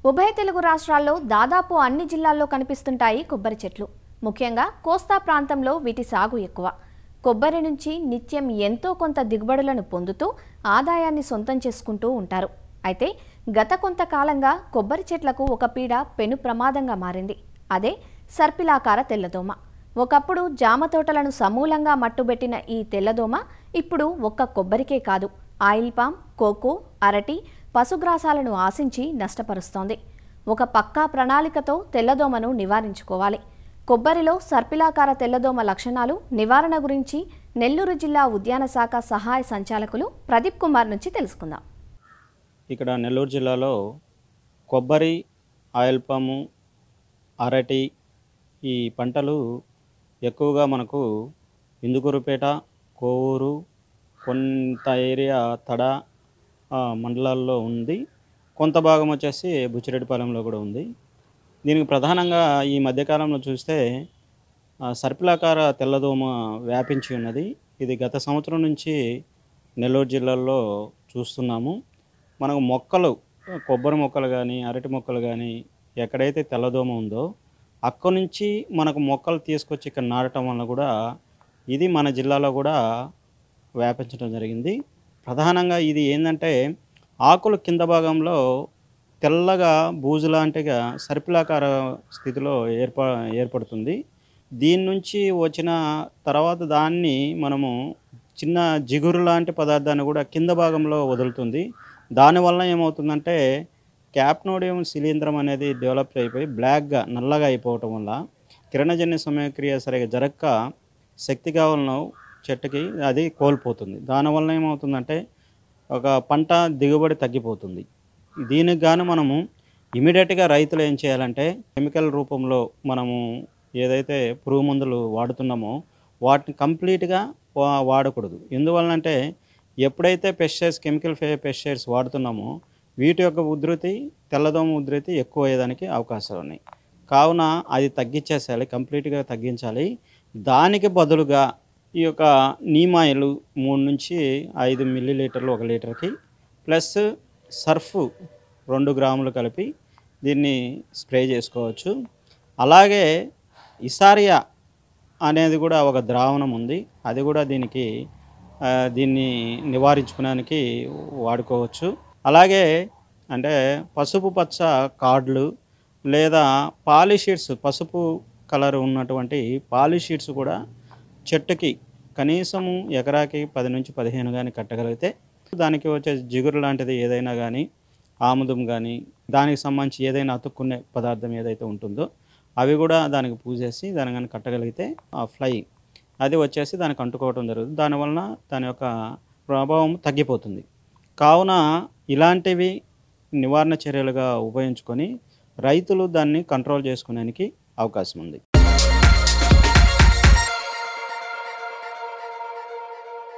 ఉభయ తెలుగు రాష్ట్రాల్లో దాదాపు అన్ని జిల్లాల్లో కనిపిస్తుంటాయి కొబ్బరి చెట్లు ముఖ్యంగా కోస్తా ప్రాంతంలో వీటి సాగు ఎక్కువ కొబ్బరి నుంచి నిత్యం ఎంతో కొంత దిగుబడులను పొందుతూ ఆదాయాన్ని సొంతం చేసుకుంటూ ఉంటారు అయితే గత కొంతకాలంగా కొబ్బరి చెట్లకు ఒక పీడ పెను ప్రమాదంగా మారింది అదే సర్పిలాకార తెల్లదోమ ఒకప్పుడు జామ తోటలను సమూలంగా మట్టుబెట్టిన ఈ తెల్లదోమ ఇప్పుడు ఒక్క కొబ్బరికే కాదు ఆయిల్ పామ్ కోకో అరటి పశుగ్రాసాలను ఆశించి నష్టపరుస్తోంది ఒక పక్కా ప్రణాళికతో తెల్లదోమను నివారించుకోవాలి కొబ్బరిలో సర్పిలాకార తెల్లదోమ లక్షణాలు నివారణ గురించి నెల్లూరు జిల్లా ఉద్యాన శాఖ సహాయ సంచాలకులు ప్రదీప్ కుమార్ నుంచి తెలుసుకుందాం ఇక్కడ నెల్లూరు జిల్లాలో కొబ్బరి ఆయిల్ పాము అరటి ఈ పంటలు ఎక్కువగా మనకు ఇందుకూరుపేట కోవూరు కొంత ఏరియా తడ ఆ, మండలాల్లో ఉంది కొంత భాగం వచ్చేసి బుచ్చిరెడ్డిపాలెంలో కూడా ఉంది దీనికి ప్రధానంగా ఈ మధ్యకాలంలో చూస్తే ఆ, సర్పిలాకార తెల్లదోమ వ్యాపించి ఉన్నది ఇది గత సంవత్సరం నుంచి నెల్లూరు జిల్లాలో చూస్తున్నాము మనకు మొక్కలు కొబ్బరి మొక్కలు కానీ అరటి మొక్కలు కానీ ఎక్కడైతే తెల్లదోమ ఉందో అక్కడి నుంచి మనకు మొక్కలు తీసుకొచ్చి ఇక్కడ నాటడం వల్ల కూడా ఇది మన జిల్లాలో కూడా వ్యాపించడం జరిగింది ప్రధానంగా ఇది ఏంటంటే ఆకుల కింద భాగంలో తెల్లగా బూజు లాంటిగా సర్పిలాకార స్థితిలో ఏర్ప ఏర్పడుతుంది దీని నుంచి వచ్చిన తర్వాత దాన్ని మనము చిన్న జిగురు లాంటి పదార్థాన్ని కూడా కింద భాగంలో వదులుతుంది దానివల్ల ఏమవుతుందంటే క్యాప్నోడియం శిలీంధ్రం అనేది డెవలప్ అయిపోయి బ్లాక్గా నల్లగా అయిపోవటం వల్ల కిరణజన్య సమయక్రియ సరిగా జరగక శక్తి కావాలను చెట్టుకి అది కోల్పోతుంది దానివల్ల ఏమవుతుందంటే ఒక పంట దిగుబడి తగ్గిపోతుంది దీనికి గాను మనము ఇమీడియట్గా రైతులు ఏం చేయాలంటే కెమికల్ రూపంలో మనము ఏదైతే పురుగు మందులు వాడుతున్నామో వాటిని కంప్లీట్గా వా- వాడకూడదు ఎందువల్లంటే ఎప్పుడైతే పెస్టిసైడ్స్ కెమికల్ పెస్టిసైడ్స్ వాడుతున్నామో వీటి యొక్క ఉధృతి తెల్లదోమ ఉధృతి ఎక్కువ అయ్యేదానికి అవకాశాలు ఉన్నాయి కావున అది తగ్గించేసేయాలి కంప్లీట్గా తగ్గించాలి దానికి బదులుగా ఈ యొక్క నీమాయిలు మూడు నుంచి ఐదు మిల్లీ లీటర్లు ఒక లీటర్కి ప్లస్ సర్ఫ్ రెండు గ్రాములు కలిపి దీన్ని స్ప్రే చేసుకోవచ్చు అలాగే ఇసారియా అనేది కూడా ఒక ద్రావణం ఉంది అది కూడా దీనికి ఆ, దీన్ని నివారించుకోవడానికి వాడుకోవచ్చు అలాగే అంటే పసుపు పచ్చ కార్డులు లేదా పాలిషీట్స్ పసుపు కలర్ ఉన్నటువంటి పాలిషీట్స్ కూడా చెట్టుకి కనీసము ఎకరాకి పది నుంచి పదిహేను కానీ కట్టగలిగితే దానికి వచ్చే జిగురు లాంటిది ఏదైనా కానీ ఆముదం కానీ దానికి సంబంధించి ఏదైనా అతుక్కునే పదార్థం ఏదైతే ఉంటుందో అవి కూడా దానికి పూజేసి దాని కానీ కట్టగలిగితే ఆ ఫ్లై అది వచ్చేసి దానికి అంటుకోవడం జరుగుతుంది దానివలన దాని యొక్క ప్రభావం తగ్గిపోతుంది కావున ఇలాంటివి నివారణ చర్యలుగా ఉపయోగించుకొని రైతులు దాన్ని కంట్రోల్ చేసుకునేనికి అవకాశం ఉంది